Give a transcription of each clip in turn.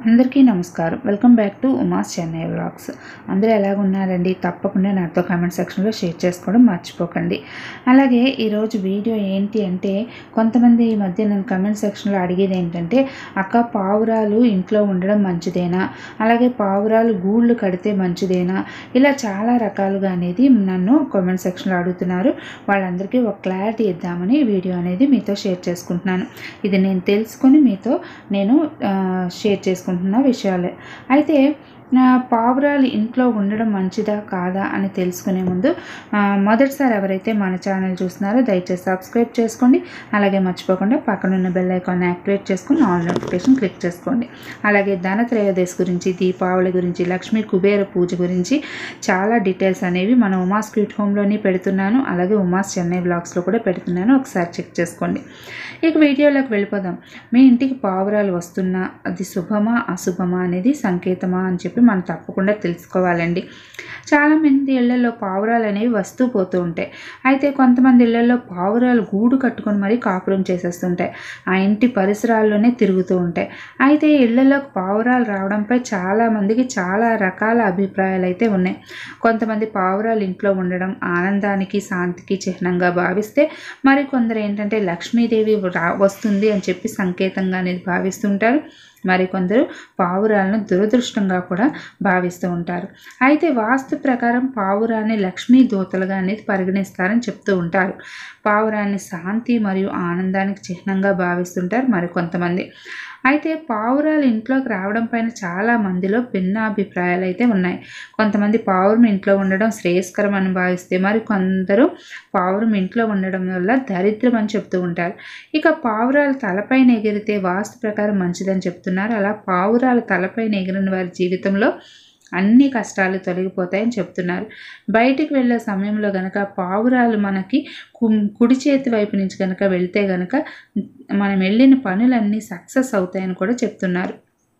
అందరికీ నమస్కారం welcome back to Uma's Chennai vlogs అందరూ ఎలాగున్నారండి తప్పకుండా నాతో కామెంట్ సెక్షన్లో షేర్ చేసుకోవడం మర్చిపోకండి అలాగే ఈరోజు వీడియో ఏంటి అంటే కొంతమంది ఈ మధ్య నేను కామెంట్ సెక్షన్లో అడిగేది ఏంటంటే అక్క పావురాలు ఇంట్లో ఉండడం మంచిదేనా అలాగే పావురాలు గూళ్ళు కడితే మంచిదేనా ఇలా చాలా రకాలుగా అనేది నన్ను కామెంట్ సెక్షన్లో అడుగుతున్నారు వాళ్ళందరికీ ఒక క్లారిటీ ఇద్దామని ఈ వీడియో అనేది మీతో షేర్ చేసుకుంటున్నాను ఇది నేను తెలుసుకొని మీతో నేను ఆ, షేర్ చేసుకుంటున్న విషయాలే అయితే నా పావురాలు ఇంట్లో ఉండడం మంచిదా కాదా అని తెలుసుకునే ముందు ఆ, మొదటిసారి ఎవరైతే మన ఛానల్ చూస్తున్నారో దయచేసి సబ్స్క్రైబ్ చేసుకోండి అలాగే మర్చిపోకుండా పక్కనున్న బెల్ ఐకాన్ యాక్టివేట్ చేసుకుని ఆల్ నోటిఫికేషన్ క్లిక్ చేసుకోండి అలాగే ధనత్రయోదశి గురించి దీపావళి గురించి లక్ష్మీ కుబేర పూజ గురించి చాలా డీటెయిల్స్ అనేవి మన ఉమాస్ క్యూట్ హోమ్లోని పెడుతున్నాను అలాగే ఉమాస్ చెన్నై బ్లాగ్స్లో కూడా పెడుతున్నాను ఒకసారి చెక్ చేసుకోండి ఇక వీడియోలోకి వెళ్ళిపోదాం మీ ఇంటికి పావురాలు వస్తున్నా అది శుభమా అశుభమా అనేది సంకేతమా అని చెప్పి మనం తప్పకుండా తెలుసుకోవాలండి చాలామంది ఇళ్లలో పావురాలు అనేవి వస్తూ పోతూ ఉంటాయి అయితే కొంతమంది ఇళ్లలో పావురాలు గూడు కట్టుకొని మరీ కాపురం చేసేస్తుంటాయి ఆ ఇంటి పరిసరాల్లోనే తిరుగుతూ ఉంటాయి అయితే ఇళ్లలోకి పావురాలు రావడంపై చాలా మందికి చాలా రకాల అభిప్రాయాలు అయితే ఉన్నాయి కొంతమంది పావురాలు ఇంట్లో ఉండడం ఆనందానికి శాంతికి చిహ్నంగా భావిస్తే మరి కొందరు ఏంటంటే లక్ష్మీదేవి రా వస్తుంది అని చెప్పి సంకేతంగా అనేది భావిస్తుంటారు మరికొందరు పావురాలను దురదృష్టంగా కూడా భావిస్తూ ఉంటారు అయితే వాస్తు ప్రకారం పావురాన్ని లక్ష్మీ దూతలుగా అనేది పరిగణిస్తారని చెప్తూ ఉంటారు పావురాన్ని శాంతి మరియు ఆనందానికి చిహ్నంగా భావిస్తుంటారు మరికొంతమంది అయితే పావురాలు ఇంట్లోకి రావడం పైన చాలా మందిలో భిన్నాభిప్రాయాలు అయితే ఉన్నాయి కొంతమంది పావురం ఇంట్లో ఉండడం శ్రేయస్కరం అని భావిస్తే మరి కొందరు పావురం ఇంట్లో ఉండడం వల్ల దరిద్రం అని చెప్తూ ఉంటారు ఇక పావురాలు తలపైన ఎగిరితే వాస్తు ప్రకారం మంచిదని చెప్తున్నారు అలా పావురాలు తలపైన ఎగిరిన వారి జీవితంలో అన్ని కష్టాలు తొలగిపోతాయని చెప్తున్నారు బయటికి వెళ్ళే సమయంలో గనక పావురాలు మనకి కు- కుడి చేతి వైపు నుంచి కనుక వెళ్తే గనక మనం వెళ్ళిన పనులన్నీ సక్సెస్ అవుతాయని కూడా చెప్తున్నారు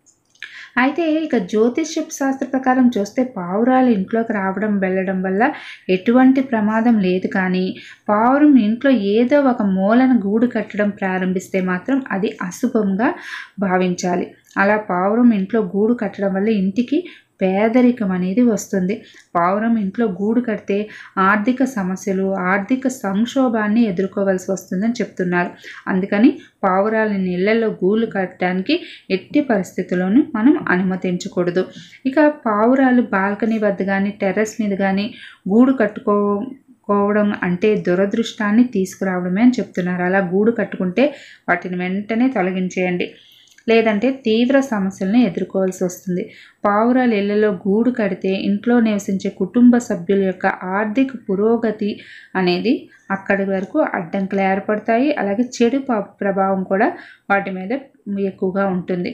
అయితే ఇక జ్యోతిష్య శాస్త్ర ప్రకారం చూస్తే పావురాలు ఇంట్లోకి రావడం వెళ్ళడం వల్ల ఎటువంటి ప్రమాదం లేదు కానీ పావురం ఇంట్లో ఏదో ఒక మూలన గూడు కట్టడం ప్రారంభిస్తే మాత్రం అది అశుభంగా భావించాలి అలా పావురం ఇంట్లో గూడు కట్టడం వల్ల ఇంటికి పేదరికం అనేది వస్తుంది పావురం ఇంట్లో గూడు కడితే ఆర్థిక సమస్యలు ఆర్థిక సంక్షోభాన్ని ఎదుర్కోవాల్సి వస్తుందని చెప్తున్నారు అందుకని పావురాలని ఇళ్లలో గూళ్ళు కట్టడానికి ఎట్టి పరిస్థితుల్లోనూ మనం అనుమతించకూడదు ఇక పావురాలు బాల్కనీ వద్ద కానీ టెర్రస్ మీద కానీ గూడు కట్టుకో కోవడం అంటే దురదృష్టాన్ని తీసుకురావడమే అని చెప్తున్నారు అలా గూడు కట్టుకుంటే వాటిని వెంటనే తొలగించేయండి లేదంటే తీవ్ర సమస్యలను ఎదుర్కోవాల్సి వస్తుంది పావురాలు ఇళ్లలో గూడు కడితే ఇంట్లో నివసించే కుటుంబ సభ్యుల యొక్క ఆర్థిక పురోగతి అనేది అక్కడి వరకు అడ్డంకులు ఏర్పడతాయి అలాగే చెడు ప- ప్రభావం కూడా వాటి మీద ఎక్కువగా ఉంటుంది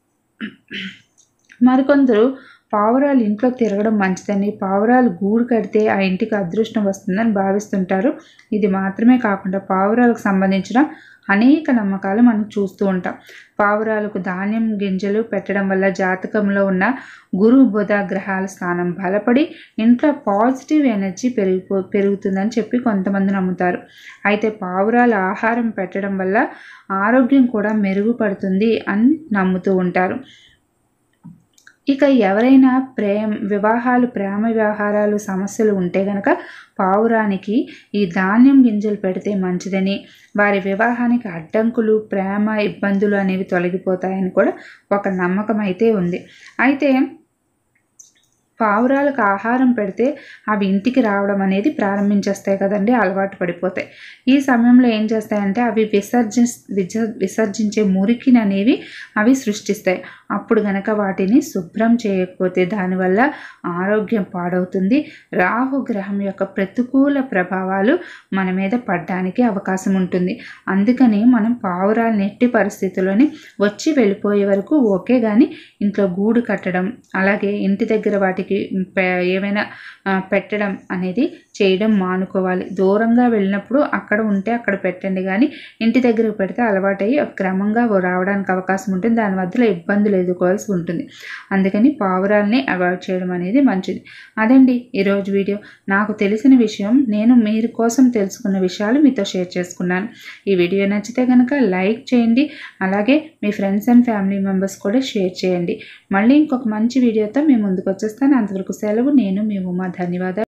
మరికొందరు పావురాలు ఇంట్లో తిరగడం మంచిదని పావురాలు గూడు కడితే ఆ ఇంటికి అదృష్టం వస్తుందని భావిస్తుంటారు ఇది మాత్రమే కాకుండా పావురాలకు సంబంధించిన అనేక నమ్మకాలు మనం చూస్తూ ఉంటాం పావురాలకు ధాన్యం గింజలు పెట్టడం వల్ల జాతకంలో ఉన్న గురు బుధ గ్రహాల స్థానం బలపడి ఇంట్లో పాజిటివ్ ఎనర్జీ పెరిగిపో పెరుగుతుందని చెప్పి కొంతమంది నమ్ముతారు అయితే పావురాలు ఆహారం పెట్టడం వల్ల ఆరోగ్యం కూడా మెరుగుపడుతుంది అని నమ్ముతూ ఉంటారు ఇక ఎవరైనా ప్రేమ వివాహాలు ప్రేమ వ్యవహారాలు సమస్యలు ఉంటే గనక పావురానికి ఈ ధాన్యం గింజలు పెడితే మంచిదని వారి వివాహానికి అడ్డంకులు ప్రేమ ఇబ్బందులు అనేవి తొలగిపోతాయని కూడా ఒక నమ్మకం అయితే ఉంది అయితే పావురాలకు ఆహారం పెడితే అవి ఇంటికి రావడం అనేది ప్రారంభించేస్తాయి కదండి అలవాటు పడిపోతాయి ఈ సమయంలో ఏం చేస్తాయంటే అవి విసర్జి విజ- విసర్జించే మురికిని అనేవి అవి సృష్టిస్తాయి అప్పుడు గనక వాటిని శుభ్రం చేయకపోతే దానివల్ల ఆరోగ్యం పాడవుతుంది రాహు గ్రహం యొక్క ప్రతికూల ప్రభావాలు మన మీద పడడానికి అవకాశం ఉంటుంది అందుకని మనం పావురాలను ఎట్టి పరిస్థితుల్లోని వచ్చి వెళ్ళిపోయే వరకు ఓకే కానీ ఇంట్లో గూడు కట్టడం అలాగే ఇంటి దగ్గర వాటికి పె- ఏమైనా ఆ, పెట్టడం అనేది చేయడం మానుకోవాలి దూరంగా వెళ్ళినప్పుడు అక్కడ ఉంటే అక్కడ పెట్టండి కానీ ఇంటి దగ్గరకు పెడితే అలవాటయ్యి క్రమంగా రావడానికి అవకాశం ఉంటుంది దాని మధ్యలో ఇబ్బందులు ఎదుర్కోవాల్సి ఉంటుంది అందుకని పావురాల్ని అవాయిడ్ చేయడం అనేది మంచిది అదండి ఈరోజు వీడియో నాకు తెలిసిన విషయం నేను మీరు కోసం తెలుసుకున్న విషయాలు మీతో షేర్ చేసుకున్నాను ఈ వీడియో నచ్చితే కనుక లైక్ చేయండి అలాగే మీ ఫ్రెండ్స్ అండ్ ఫ్యామిలీ మెంబర్స్ కూడా షేర్ చేయండి మళ్ళీ ఇంకొక మంచి వీడియోతో మేము ముందుకు వచ్చేస్తాను అంతవరకు సెలవు నేను మీ ఉమా ధన్యవాదాలు